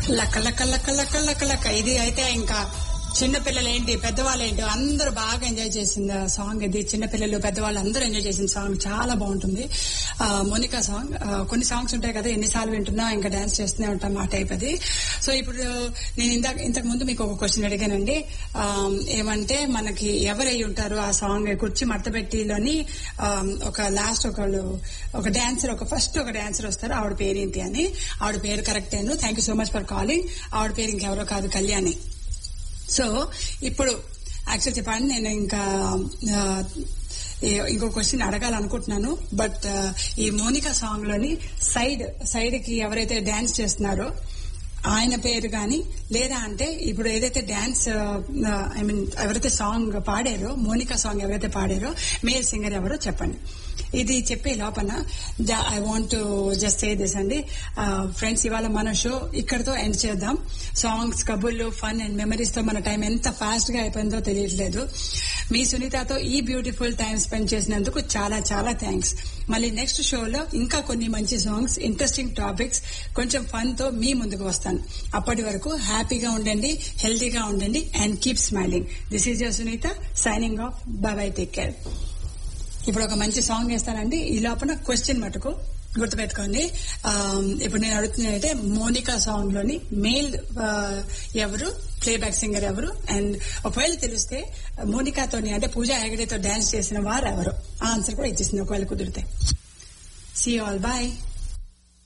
లక్క లక్క లక్క లక్క లక్క లక్క ఇది అయితే ఇంకా చిన్న పిల్లలు ఏంటి పెద్దవాళ్ళు ఏంటి అందరూ బాగా ఎంజాయ్ చేసిన సాంగ్ ఇది చిన్న పిల్లలు పెద్దవాళ్ళు అందరూ ఎంజాయ్ చేసిన సాంగ్ చాలా బాగుంటుంది ఆ, మోనికా సాంగ్ ఆ, కొన్ని సాంగ్స్ ఉంటాయి కదా ఎన్నిసార్లు వింటున్నా ఇంకా డాన్స్ చేస్తూనే ఉంటాం ఆ టైప్ అది సో ఇప్పుడు నేను ఇందాక ఇంతకు ముందు మీకు ఒక క్వశ్చన్ అడిగానండి ఆ, ఏమంటే మనకి ఎవరై ఉంటారు ఆ సాంగ్ కుర్చీ మడతపెట్టిలోని ఆ, ఒక లాస్ట్ ఒకళ్ళు ఒక డాన్సర్ ఒక ఫస్ట్ ఒక డాన్సర్ వస్తారు ఆవిడ పేరు ఏంటి అని ఆవిడ పేరు కరెక్ట్ అయ్యాను thank you so much for calling ఆవిడ పేరు ఇంకెవరో కాదు కళ్యాణి సో ఇప్పుడు యాక్చువల్ చెప్పండి నేను ఇంకా ఆ, ఏ- ఇంకో క్వశ్చన్ అడగాలనుకుంటున్నాను బట్ ఆ, ఈ మోనికా సాంగ్ లోని సైడ్ సైడ్ కి ఎవరైతే డాన్స్ చేస్తున్నారో ఆయన పేరు గాని లేదా అంటే ఇప్పుడు ఏదైతే డాన్స్ ఐ మీన్ ఎవరైతే సాంగ్ పాడారో మోనికా సాంగ్ ఎవరైతే పాడారో మేల్ సింగర్ ఎవరో చెప్పండి ఇది చెప్పే లోపల I want just say this అండి ఫ్రెండ్స్ ఇవాళ మన షో ఇక్కడతో ఎండ్ చేద్దాం సాంగ్స్ కబుర్లు ఫన్ అండ్ మెమరీస్ తో మన టైం ఎంత ఫాస్ట్ గా అయిపోయిందో తెలియట్లేదు మీ సునీతతో ఈ బ్యూటిఫుల్ టైం స్పెండ్ చేసినందుకు చాలా చాలా థ్యాంక్స్ మళ్ళీ నెక్స్ట్ షోలో ఇంకా కొన్ని మంచి సాంగ్స్ ఇంట్రెస్టింగ్ టాపిక్స్ కొంచెం ఫన్ తో మీ ముందుకు వస్తాను అప్పటి వరకు హ్యాపీగా ఉండండి హెల్తీగా ఉండండి and keep smiling this is your Sunitha signing off bye bye take care ఇప్పుడు ఒక మంచి సాంగ్ వేస్తానండి ఈ లోపల క్వశ్చన్ మటుకు గుర్తుపెట్టుకోండి ఆ, ఇప్పుడు నేను అడుగుతున్నట్టే మోనికా సాంగ్ లోని మేల్ ఆ, ఎవరు ప్లేబ్యాక్ సింగర్ ఎవరు అండ్ ఒకవేళ తెలిస్తే మోనికాతోని అంటే పూజా హెగడేతో డాన్స్ చేసిన వారు ఎవరు ఆ ఆన్సర్ కూడా ఇచ్చేసింది ఒకవేళ కుదిరితే సీ ఆల్ బాయ్